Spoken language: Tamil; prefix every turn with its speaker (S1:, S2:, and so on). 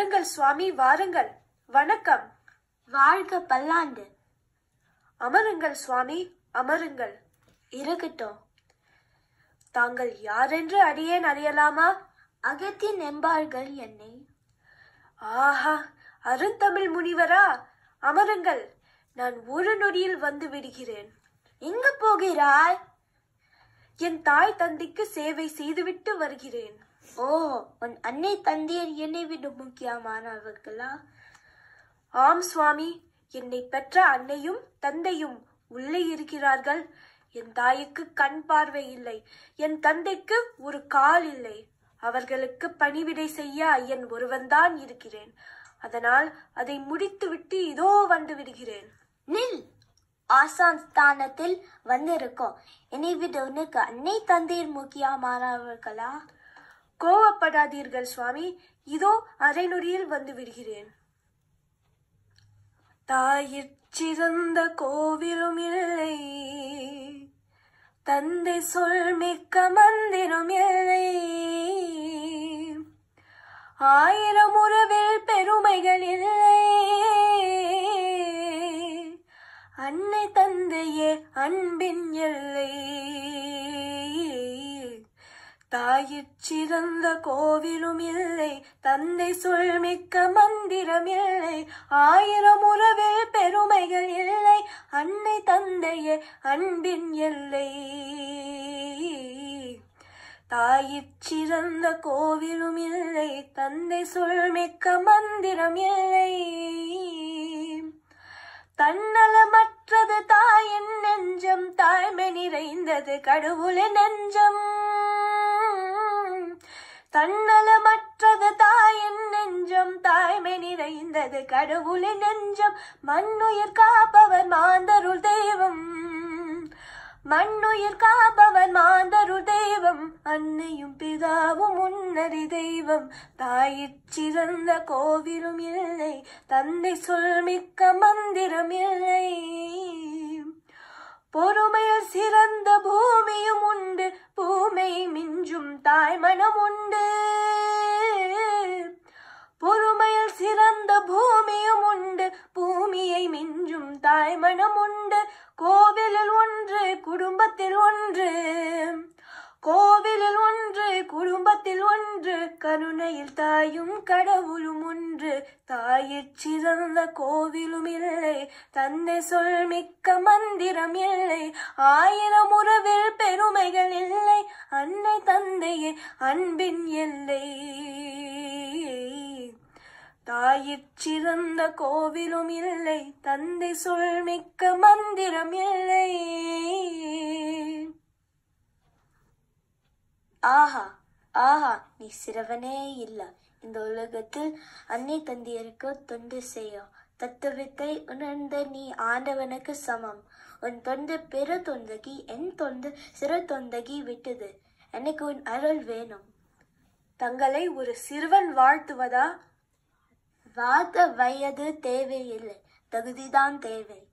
S1: வாருங்கள் சுவாமி வாருங்கள் வணக்கம்
S2: வாழ்க பல்லாண்டு
S1: அமருங்கள் சுவாமி அமருங்கள்
S2: இருக்கட்டும்
S1: தாங்கள் யாரென்று அடியேன் அறியலாமா
S2: அகத்தியன் என்பார்கள் என்னை
S1: ஆஹா அருந்தமிழ் முனிவரா அமருங்கள் நான் ஒரு நொடியில் வந்து விடுகிறேன்
S2: எங்க போகிறாய்
S1: என் தாய் தந்தைக்கு சேவை செய்துவிட்டு வருகிறேன்
S2: ஓ உன் அன்னை தந்தையர் என்னை விட முக்கியமானவர்களா
S1: ஆம் சுவாமி என்னை பெற்ற அன்னையும் தந்தையும் உள்ளே இருக்கிறார்கள் என் தாய்க்கு கண் பார்வை இல்லை என் தந்தைக்கு ஒரு கால் இல்லை அவர்களுக்கு பணிவிடை செய்ய ஐயன் ஒருவன்தான் இருக்கிறேன் அதனால் அதை முடித்துவிட்டு இதோ வந்து விடுகிறேன்
S2: நில் ஆசான் ஸ்தானத்தில் வந்திருக்கோம் என்னை விட உனக்கு அன்னை தந்தையர் முக்கியமானவர்களா
S1: கோவப்படாதீர்கள் சுவாமி இதோ அரை நொடியில் வந்து விடுகிறேன் தாயிற் சிறந்த கோவிலும் இல்லை தந்தை சொல் மிக்க மந்திரம் இல்லை ஆயிரம் உறவில் பெருமைகள் இல்லை அன்னை தந்தையே அன்பின் எல்லை தாயிற் சிறந்த கோவிலும் இல்லை தந்தை சொல் மிக்க மந்திரம் இல்லை ஆயிரம் உறவில் பெருமைகள் இல்லை அன்னை தந்தையே அன்பின் எல்லை தாயிற் சிறந்த கோவிலும் இல்லை தந்தை சொல் மிக்க மந்திரம் இல்லை தன்னலமற்றது தாயின் நெஞ்சம் தாய்மை நிறைந்தது கடவுளின் நெஞ்சம் தன்னலமற்றது தாயின் நெஞ்சம் தாய்மை நிறைந்தது கடவுளின் நெஞ்சம் மண்ணுயிர் காப்பவர் மாந்தருள் தெய்வம் மண்ணுயிர் காப்பவர் மாந்தருள் தெய்வம் அன்னையும் பிதாவும் முன்னறி தெய்வம் தாயிற் சிறந்த கோவிலும் இல்லை தந்தை சொல் மிக்க மந்திரம் இல்லை பொறுமையில் சிறந்த பூமியும் உண்டு பூமை மிஞ்சும் தாய் மனம் உண்டு பொறுமையில் சிறந்த பூமியும் உண்டு பூமியை மிஞ்சும் தாய் மனம் உண்டு கோவிலில் ஒன்று குடும்பத்தில் ஒன்று கோவிலில் ஒன்று குடும்பத்தில் ஒன்று கருணையில் தாயும் கடவுளும் ஒன்று தாயிற் சிறந்த கோவிலும் இல்லை தந்தை சொல் மிக்க மந்திரம் இல்லை ஆயிரம் உறவில் பெருமைகள் இல்லை அன்னை தந்தையே அன்பின் எல்லை தாயிற் சிறந்த கோவிலும் இல்லை தந்தை சொல் மிக்க மந்திரம் இல்லை
S2: ஆஹா ஆஹா நீ சிறவனே இல்ல இந்த உலகத்தில் அன்னை தந்தையருக்கு தொண்டு செய்யும் தத்துவத்தை உணர்ந்த நீ ஆண்டவனுக்கு சமம் உன் தொண்டு பிற தொந்தகி என் தொண்டு சிறு தொந்தகி விட்டது எனக்கு உன் அருள் வேணும்
S1: தங்களை ஒரு சிறுவன் வாழ்த்துவதா
S2: வாத வயது தேவையில்லை தகுதிதான் தேவை